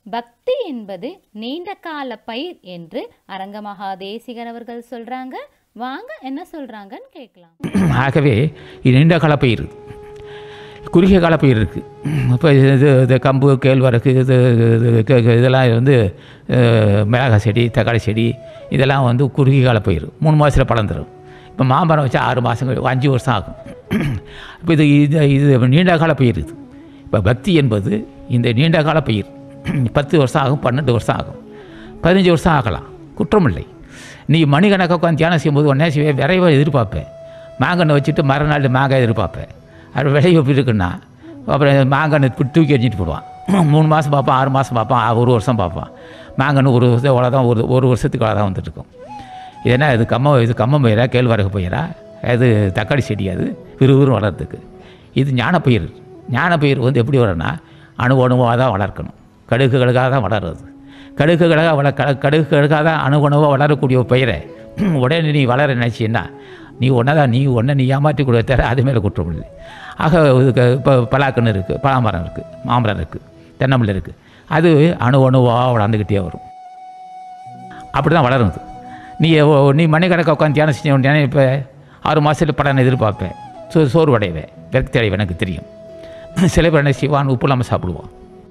பக்தி என்பது நீண்ட கால பயிர் என்று அரங்கமகா தேசிகர் அவர்கள் சொல்றாங்க வாங்க என்ன சொல்றாங்கன்னு கேட்கலாம் ஆகவே இது நீண்ட கால பயிர் குறுகிய கால பயிர் இருக்குது இப்போ இது இது கம்பு கேழ்வரகு இது இது க- க- இதெல்லாம் வந்து அஹ், மிளகாய் செடி தக்காளி செடி இதெல்லாம் வந்து குறுகிய கால பயிர் மூணு மாதத்தில் பலன் தரும் இப்போ மாமரம் வச்சா ஆறு மாதம் அஞ்சு வருஷம் ஆகும் இப்போ இது இது இது நீண்ட கால பயிர் இது இப்போ பக்தி என்பது இந்த நீண்ட கால பயிர் பத்து வருஷம் ஆகும் பன்னெண்டு வருஷம் ஆகும் பதினஞ்சு வருஷம் ஆகலாம் குற்றமில்லை நீ மணிக்கணக்காக உட்காந்து தியானம் செய்யும்போது ஒன்றே செய்வே விரைவை எதிர்பார்ப்பேன் மாங்கன்று வச்சுட்டு மறுநாள் மாங்காய் எதிர்பார்ப்பேன் அது விலை எப்படி இருக்குன்னா அப்புறம் மாங்கன்று தூக்கி எறிஞ்சிட்டு போடுவான் மூணு மாதம் பார்ப்பான் ஆறு மாதம் பார்ப்பான் ஆ, ஒரு வருஷம் பார்ப்பான் மாங்கன்று ஒரு வருஷம் அவ்வளோ தான் ஒரு ஒரு வருஷத்துக்கு அவ்வளோ தான் வந்துட்டுருக்கும் இது என்ன இது கம்ம இது கம்மம் பயிரா கேழ்வரகு பயிரா அது தக்காளி செடி அது விறுவிறு வளர்றதுக்கு இது ஞானப்பயிர் ஞானப்பயிர் வந்து எப்படி வரும்னா அணு அணுவாக தான் வளர்க்கணும் கடுகு கடுகாக தான் வளருது கடுகு கடுகாக வள கடு கடுகு கடுகாக தான் அணு அணுவாக வளரக்கூடிய ஒரு பயிரை உடனே நீ வளர நினச்சின்னா நீ ஒன்றை தான் நீ ஒன்றை நீ ஏமாற்றி கொடுத்த தர அது மேலே குற்றம் இல்லை ஆக இதுக்கு இப்போ பலாக்கன்று இருக்குது பலாமரம் இருக்குது மாமரம் இருக்குது தென்னம்பிள்ளை இருக்குது அது அணு அணுவாக வளர்ந்துக்கிட்டே வரும் அப்படி தான் வளரும் இது நீ ஓ- நீ மணிக்கணக்காக உட்காந்து தியானம் செஞ்ச உடனே இப்போ ஆறு மாதத்தில் பலன் எதிர்பார்ப்பேன் சோ சோர்வு அடைவேன் விரக்தி அடைவேன் எனக்கு தெரியும் சில பேர் என்ன செய்வான் உப்பு இல்லாமல் சாப்பிடுவான்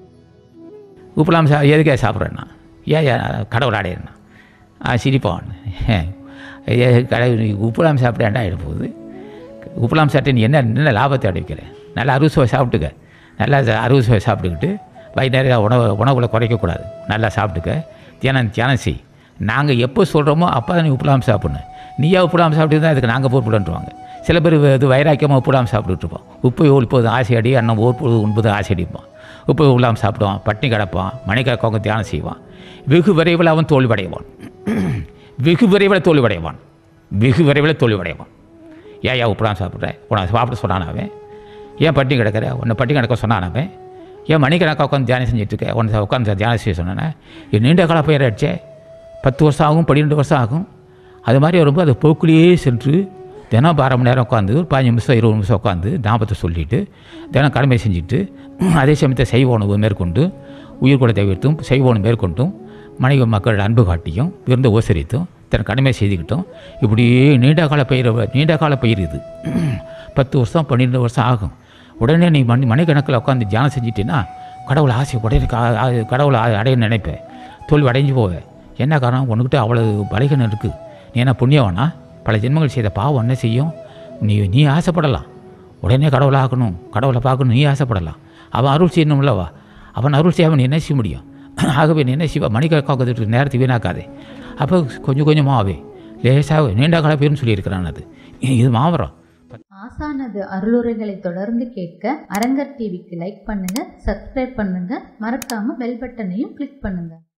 உப்பு இல்லாமல் சா எதுக்கே சாப்பிட்றேன்னா ஏன் ஏன் கடவுள் அடையிறேன்னா ஆ சிரிப்பான் ஏ கடவுள் நீ உப்பு இல்லாமல் சாப்பிட்டேன்டா ஆகிடும் போகுது உப்பு இல்லாமல் சாப்பிட்டு நீ என்ன என்ன லாபத்தை அடைவிக்கிற நல்லா அறுபது சுவை சாப்பிட்டுக்க நல்லா ச- அறுபது சுவை சாப்பிட்டுக்கிட்டு வயிறு நிறைய உணவு உணவுகளை குறைக்கக்கூடாது நல்லா சாப்பிட்டுக்க தியானம் தியானம் செய் நாங்கள் எப்போ சொல்கிறோமோ அப்போ தான் நீ உப்புலாமல் சாப்பிடணும் நீயா உப்புலாமல் சாப்பிட்டு தான் அதுக்கு நாங்கள் பொறுப்புலன்றுவாங்க சில பேர் வ- இது வைராக்கியமாக உப்புலாமல் சாப்பிட்டுட்டு இருப்போம் உப்பு ஒழிப்பது ஆசையடி அன்னம் ஓர்ப்பது உண்பது ஆசையடிப்பான் உப்பு இல்லாமல் சாப்பிடுவான் பட்டினி கிடப்பான் மணிக்கணக்காக தியானம் செய்வான் வெகு விரைவில் அவன் தோல்வடைவான் வெகு விரைவில் தோல்வடைவான் வெகு விரைவில் தோல்வடைவான் ஏன் ஏன் உப்புலாம் சாப்பிட்ற உன சாப்பிட சொன்னான் அவன் ஏன் பட்டி கிடக்கிற உன்னை பட்டி கிடக்க சொன்னான் அவன் ஏன் மணிக்கணக்காக உட்காந்து தியானம் செஞ்சுட்டு இருக்க உன்னை உட்காந்து தியானம் செய்ய சொன்னேன் இது நீண்ட கால பயிர் அடிச்சே பத்து வருஷம் ஆகும் பன்னிரெண்டு வருஷம் ஆகும் அது மாதிரி வரும்போது அது போக்குலேயே சென்று தினம் அரை மணி நேரம் உட்காந்து ஒரு பதினஞ்சு நிமிஷம் இருபது நிமிஷம் உட்காந்து ஞாபகத்தை சொல்லிட்டு தினம் கடமை செஞ்சுட்டு அதே சமயத்தை செய்வ உணவு மேற்கொண்டு உயிர் கூட தவிர்த்தும் செய்வ உணவு மேற்கொண்டும் மனித மக்களோட அன்பு காட்டியும் விருந்து உபசரித்தும் தன் கடமை செய்துக்கிட்டும் இப்படியே நீண்ட கால பயிர் நீண்ட கால பயிர் இது பத்து வருஷம் பன்னிரெண்டு வருஷம் ஆகும் உடனே நீ மணி மணிக்கணக்கில் உட்காந்து தியானம் செஞ்சிட்டேன்னா கடவுள் ஆசை உடனே கா- ஆ- கடவுளை அ- அடைய நினைப்பேன் தோல்வி அடைஞ்சு போவேன் என்ன காரணம் உனக்கிட்ட அவ்வளோ பலகீனம் இருக்குது நீ என்ன புண்ணியவனா பல ஜென்மங்கள் செய்த பாவம் என்ன செய்யும் நீ நீ ஆசைப்படலாம் உடனே கடவுளை ஆக்கணும் கடவுளை பார்க்கணும் நீ ஆசைப்படலாம் அவன் அருள் செய்யணும்லவா அவன் அருள் செய்யாமல் நீ என்ன செய்ய முடியும் ஆகவே நீ என்ன செய்வா மணிக்கணக்காக நேரத்தை வீணாக்காதே அப்போ கொஞ்சம் கொஞ்சமாகவே லேசாக நீண்ட கால பேருன்னு சொல்லியிருக்கிறான் அது இது மாமரம் ஆசானது அருளுரைகளை தொடர்ந்து கேட்க அரங்கர் டிவிக்கு லைக் பண்ணுங்க சப்ஸ்கிரைப் பண்ணுங்க மறக்காம பெல் பட்டனையும் கிளிக் பண்ணுங்க